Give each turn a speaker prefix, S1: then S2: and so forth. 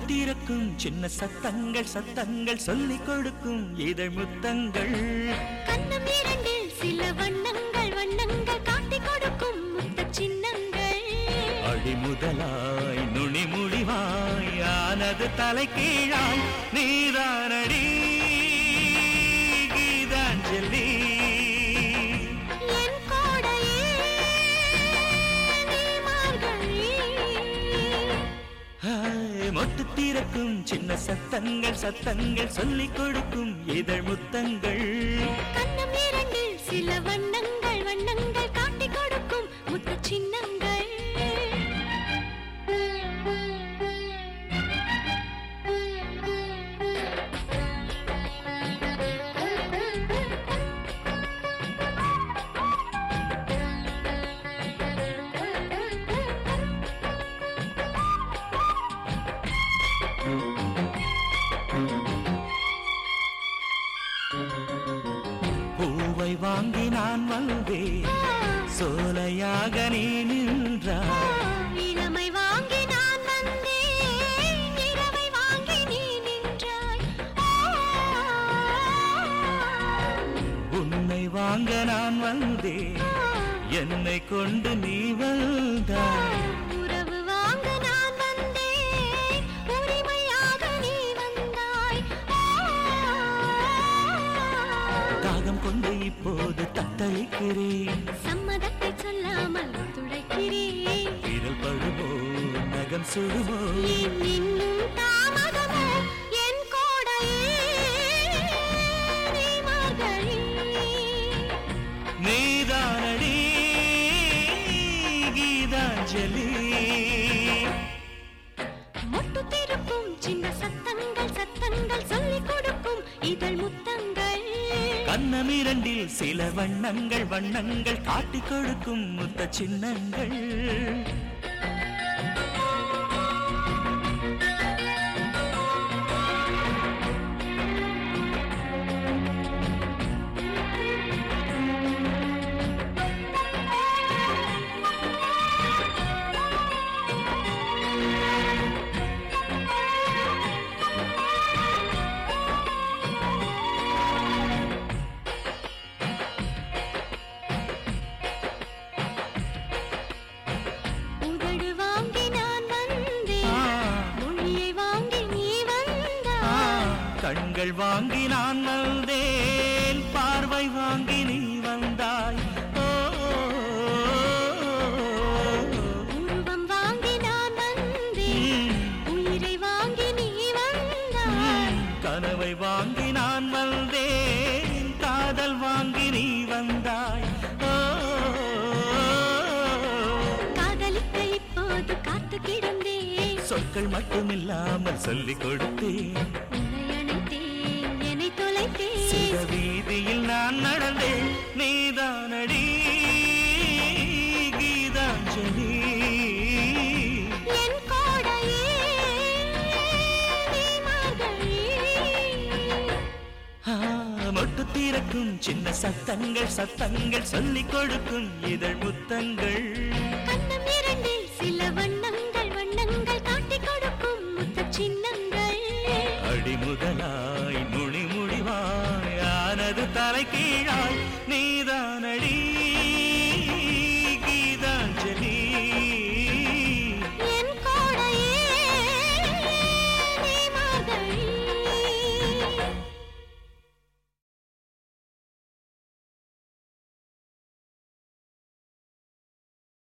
S1: திறக்கும் சின்ன சத்தங்கள் சத்தங்கள் சொல்லிக் கொடுக்கும் இதழ் முத்தங்கள்
S2: கண்ணம் இரண்டில் சில வண்ணங்கள் வண்ணங்கள் காட்டிக் கொடுக்கும் முத்த சின்னங்கள்
S1: அடி முதலாய் நுனி முடிவாய் ஆனது தலை கீழாய் நீதானடி கீதாஞ்சலி
S2: என் கோடையே நீ மார்கழி
S1: ஹாய், மொட்டு திறக்கும் சின்ன சத்தங்கள் சத்தங்கள் சொல்லிக் கொடுக்கும் இதழ் முத்தங்கள்
S2: கண்ணம் இரண்டில் சில வண்ணங்கள் வண்ணங்கள் காட்டிக் கொடுக்கும் முத்த சின்னங்கள்
S1: பூவை வாங்கி நான் வந்தேன் சோலையாக நீ நின்றாய்
S2: இளமை வாங்கி நான் வந்தேன் இரவை வாங்கி நீ நின்றாய்
S1: உன்னை வாங்க நான் வந்தேன் என்னை கொண்டு நீ வந்தாய்
S2: உறவு வாங்க நான் வந்தேன் உரிமையாக நீ வந்தாய்
S1: தாகம் கொண்டு இப்போது தத்தளிக்கிறேன்
S2: சம்மதத்தை சொல்லாமல் துடைக்கிறேன்
S1: விரல் பழுமோ நகம் சுடுமோ
S2: ஏன் இன்னும் தாமதமோ என் கோடையே நீ மார்கழி
S1: நீதானடி கீதாஞ்சலி
S2: மொட்டு திருப்பும் சின்ன சத்தங்கள் சத்தங்கள் சொல்லிக் கொடுக்கும் இதழ் முத்தங்கள்
S1: கண்ணம் இரண்டில் சில வண்ணங்கள் வண்ணங்கள் காட்டிக் கொடுக்கும் முத்த சின்னங்கள்
S2: உதடு வாங்கி நான் வந்தேன்
S1: ஆ,
S2: மொழியை வாங்கி நீ
S1: ஆ,
S2: வந்தாய்
S1: கண்கள் வாங்கி நான் வந்தேன் பார்வை வாங்கி நீ வந்தாய் ஓ,
S2: உருவம் வாங்கி நான் வந்தேன்
S1: ம்,
S2: உயிரை வாங்கி நீ வந்தாய்
S1: ம், கனவை வாங்கி நான் வந்தேன் காதல் வாங்கி நீ வந்தாய் ஓ,
S2: காதலிக்க இப்போது காத்து கிடந்தேன்
S1: சொற்கள் மட்டுமில்லாமல் சொல்லிக் கொடுத்தேன்
S2: உன்னை அணைத்தேன் என்னை தொலைத்தேன்
S1: சில வீதியில் நான் நடந்தேன் நீதானடி கீதாஞ்சலி
S2: என் கோடையே நீ மார்கழி
S1: ஆ, மொட்டு திறக்கும் சின்ன சத்தங்கள் சத்தங்கள் சொல்லிக் கொடுக்கும் இதழ் முத்தங்கள்
S2: கண்ணம் இரண்டில் சில வண்ணங்கள் வண்ணங்கள் காட்டிக் கொடுக்கும் முத்த சின்னங்கள்
S1: அடி முதலாய் நுனி முடிவாய் ஆனது தலை கீழாய்